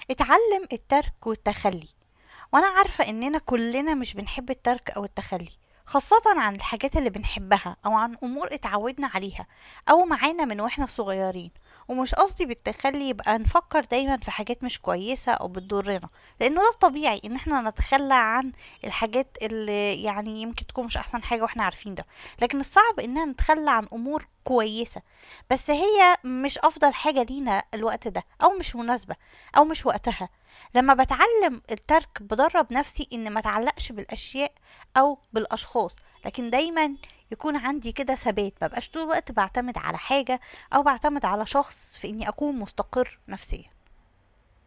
اتعلم الترك والتخلي وانا عارفة اننا كلنا مش بنحب الترك او التخلي خاصة عن الحاجات اللي بنحبها أو عن أمور اتعودنا عليها أو معانا من واحنا صغيرين ومش قصدي بالتخلي يبقى نفكر دايما في حاجات مش كويسة أو بتضرنا لأنه ده الطبيعي إن احنا نتخلى عن الحاجات اللي يعني يمكن تكون مش أحسن حاجة واحنا عارفين ده لكن الصعب إننا نتخلى عن أمور كويسة بس هي مش أفضل حاجة لينا الوقت ده أو مش مناسبة أو مش وقتها لما بتعلم الترك بدرب نفسي إن ما تعلقش بالأشياء أو بالأشخاص لكن دايما يكون عندي كده ثبات مبقاش طول الوقت بعتمد على حاجة أو بعتمد على شخص في إني أكون مستقر نفسيا